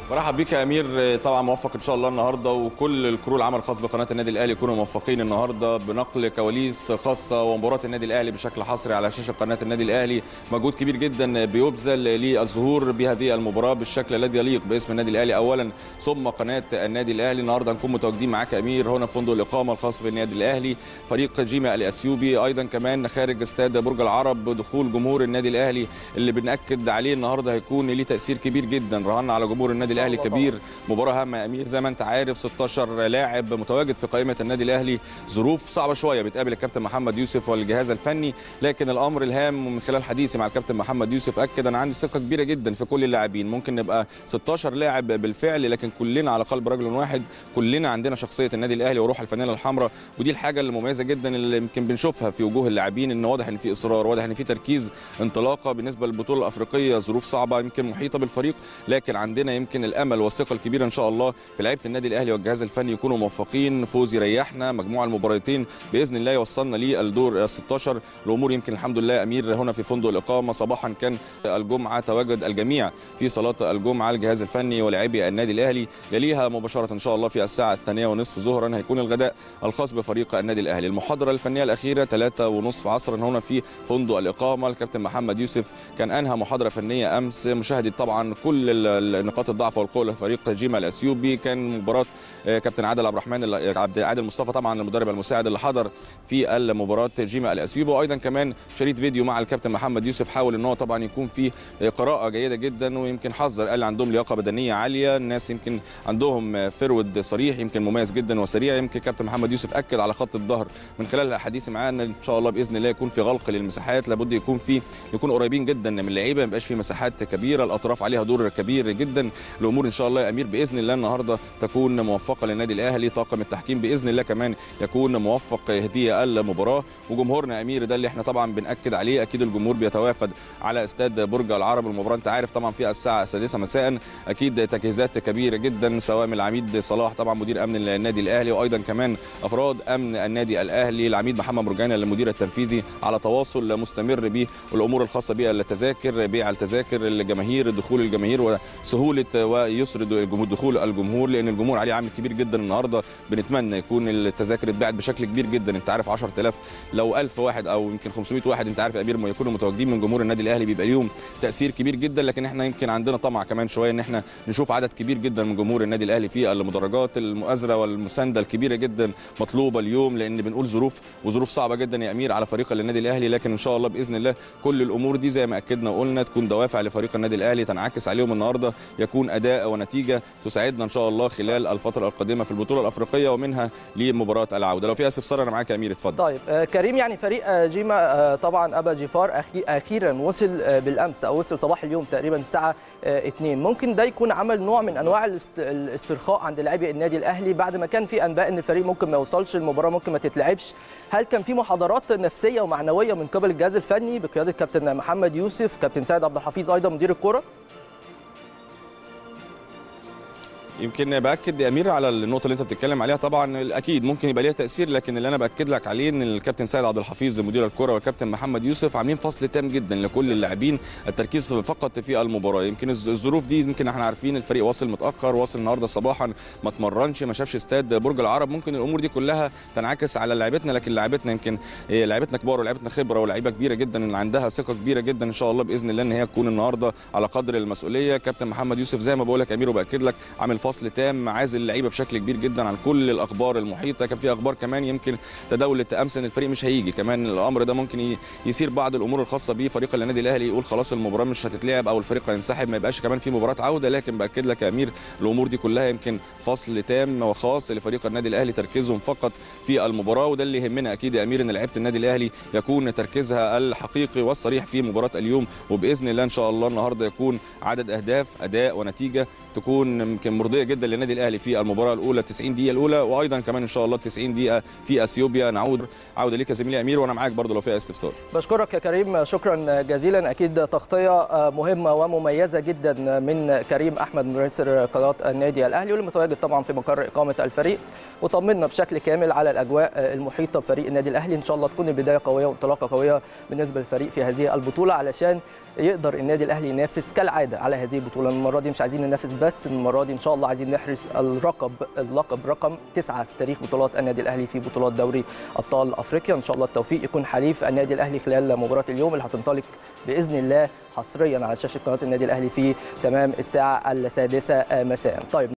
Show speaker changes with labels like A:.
A: مرحب بيك يا امير طبعا موفق ان شاء الله النهارده وكل الكرو العمل الخاص بقناه النادي الاهلي يكونوا موفقين النهارده بنقل كواليس خاصه ومباراه النادي الاهلي بشكل حصري على شاشه قناه النادي الاهلي مجهود كبير جدا بيبذل للظهور بهذه المباراه بالشكل الذي يليق باسم النادي الاهلي اولا ثم قناه النادي الاهلي النهارده هنكون متواجدين معاك يا امير هنا في فندق الاقامه الخاص بالنادي الاهلي فريق جيما الاثيوبي ايضا كمان خارج استاد برج العرب دخول جمهور النادي الاهلي اللي بناكد عليه النهارده هيكون ليه تاثير كبير جدا رهنا على جمهور النادي الاهلي كبير مباراه هامه يا امير زي ما انت عارف 16 لاعب متواجد في قائمه النادي الاهلي ظروف صعبه شويه بتقابل الكابتن محمد يوسف والجهاز الفني لكن الامر الهام من خلال حديثي مع الكابتن محمد يوسف اكد انا عندي ثقه كبيره جدا في كل اللاعبين ممكن نبقى 16 لاعب بالفعل لكن كلنا على قلب رجل واحد كلنا عندنا شخصيه النادي الاهلي وروح الفانيله الحمراء ودي الحاجه اللي مميزه جدا اللي يمكن بنشوفها في وجوه اللاعبين ان واضح ان في اصرار واضح ان في تركيز انطلاقه بالنسبه للبطوله الافريقيه ظروف صعبه يمكن محيطه بالفريق لكن عندنا يمكن الامل والثقه الكبيره ان شاء الله في لعيبه النادي الاهلي والجهاز الفني يكونوا موفقين فوز يريحنا مجموع المباراتين باذن الله يوصلنا للدور ال 16 الامور يمكن الحمد لله امير هنا في فندق الاقامه صباحا كان الجمعه تواجد الجميع في صلاه الجمعه الجهاز الفني ولاعبي النادي الاهلي يليها مباشره ان شاء الله في الساعه الثانيه ونصف ظهرا هيكون الغداء الخاص بفريق النادي الاهلي المحاضره الفنيه الاخيره 3 ونصف عصرا هنا في فندق الاقامه الكابتن محمد يوسف كان انهى محاضره فنيه امس مشاهده طبعا كل نقاط الضعف والقوه لفريق جيما الاثيوبي كان مباراه كابتن عادل عبد الرحمن عبد عادل مصطفى طبعا المدرب المساعد اللي حضر في المباراه جيما الاثيوبي وايضا كمان شريط فيديو مع الكابتن محمد يوسف حاول ان هو طبعا يكون في قراءه جيده جدا ويمكن حذر قال عندهم لياقه بدنيه عاليه الناس يمكن عندهم فرود صريح يمكن مميز جدا وسريع يمكن كابتن محمد يوسف اكد على خط الظهر من خلال حديثي معاه ان ان شاء الله باذن الله يكون في غلق للمساحات لابد يكون في يكون قريبين جدا من اللعيبه ما يبقاش في مساحات كبيره الاطراف عليها دور كبير جدا الامور ان شاء الله يا امير باذن الله النهارده تكون موفقه للنادي الاهلي طاقم التحكيم باذن الله كمان يكون موفق هديه المباراه وجمهورنا يا امير ده اللي احنا طبعا بناكد عليه اكيد الجمهور بيتوافد على استاد برج العرب المباراه انت عارف طبعا في الساعه السادسه مساء اكيد تجهيزات كبيره جدا سواء من العميد صلاح طبعا مدير امن النادي الاهلي وايضا كمان افراد امن النادي الاهلي العميد محمد مرجاني المدير التنفيذي على تواصل مستمر به والامور الخاصه بالتذاكر بيع التذاكر الجماهير دخول الجماهير وسهوله ويسر دخول الجمهور لان الجمهور عليه عامل كبير جدا النهارده بنتمنى يكون التذاكر اتباعت بشكل كبير جدا انت عارف 10000 لو 1000 واحد او يمكن 500 واحد انت عارف يا امير ما يكونوا متواجدين من جمهور النادي الاهلي بيبقى ليهم تاثير كبير جدا لكن احنا يمكن عندنا طمع كمان شويه ان احنا نشوف عدد كبير جدا من جمهور النادي الاهلي في المدرجات المؤازره والمسانده الكبيره جدا مطلوبه اليوم لان بنقول ظروف وظروف صعبه جدا يا امير على فريق النادي الاهلي لكن ان شاء الله باذن الله كل الامور دي زي ما اكدنا وقلنا تكون دوافع لفريق النادي الاهلي تنعكس عليهم النهارده يكون اداء ونتيجه تساعدنا ان شاء الله خلال الفتره القادمه في البطوله الافريقيه ومنها لمباراه العوده لو في استفسار انا معاك يا امير اتفضل
B: طيب آه كريم يعني فريق آه جيما آه طبعا ابا جيفار اخيرا وصل بالامس او وصل صباح اليوم تقريبا الساعه 2 ممكن ده يكون عمل نوع من انواع الاسترخاء عند لاعبي النادي الاهلي بعد ما كان في انباء ان الفريق ممكن ما يوصلش المباراه ممكن ما تتلعبش هل كان في محاضرات نفسيه ومعنويه من قبل الجهاز الفني بقياده كابتن محمد يوسف كابتن سيد عبد الحفيظ ايضا مدير الكره
A: يمكن باكد يا امير على النقطه اللي انت بتتكلم عليها طبعا اكيد ممكن يبقى ليها تاثير لكن اللي انا باكد لك عليه ان الكابتن سيد عبد الحفيظ مدير الكره والكابتن محمد يوسف عاملين فصل تام جدا لكل اللاعبين التركيز فقط في المباراه يمكن الظروف دي يمكن احنا عارفين الفريق واصل متاخر واصل النهارده صباحا ما اتمرنش ما شافش استاد برج العرب ممكن الامور دي كلها تنعكس على لعيبتنا لكن لعيبتنا يمكن لعيبتنا كبار ولعيبتنا خبره ولاعيبه كبيره جدا اللي عندها ثقه كبيره جدا ان شاء الله باذن الله ان هي تكون النهارده على قدر المسؤوليه كابتن محمد يوسف زي ما بقول لك يا امير وباكد لك عامل فصل تام عازل اللعيبه بشكل كبير جدا عن كل الاخبار المحيطه كان في اخبار كمان يمكن تداولت امس ان الفريق مش هيجي كمان الامر ده ممكن يثير بعض الامور الخاصه بفريق النادي الاهلي يقول خلاص المباراه مش هتتلعب او الفريق هينسحب ما يبقاش كمان في مباراه عوده لكن باكد لك يا امير الامور دي كلها يمكن فصل تام وخاص لفريق النادي الاهلي تركيزهم فقط في المباراه وده اللي يهمنا اكيد يا امير ان لعيبه النادي الاهلي يكون تركيزها الحقيقي والصريح في مباراه اليوم وباذن الله ان شاء الله النهارده يكون عدد اهداف اداء ونتيجه تكون يمكن مرضيه مرضيه جدا للنادي الاهلي في المباراه الاولى 90 دقيقه الاولى وايضا كمان ان شاء الله 90 دقيقه في اثيوبيا نعود عوده ليك يا زميلي امير وانا معاك برضو لو فيها استفسار
B: بشكرك يا كريم شكرا جزيلا اكيد تغطيه مهمه ومميزه جدا من كريم احمد مراسل قناه النادي الاهلي واللي متواجد طبعا في مقر اقامه الفريق وطمنا بشكل كامل على الاجواء المحيطه بفريق النادي الاهلي ان شاء الله تكون البدايه قويه وانطلاقه قويه بالنسبه للفريق في هذه البطوله علشان يقدر النادي الاهلي ينافس كالعاده على هذه البطوله المره دي مش عايزين ننافس بس المره دي ان شاء الله عايزين نحرز اللقب اللقب رقم تسعة في تاريخ بطولات النادي الاهلي في بطولات دوري ابطال افريقيا ان شاء الله التوفيق يكون حليف النادي الاهلي خلال مباراه اليوم اللي هتنطلق باذن الله حصريا على شاشه قناه النادي الاهلي في تمام الساعه السادسه مساء طيب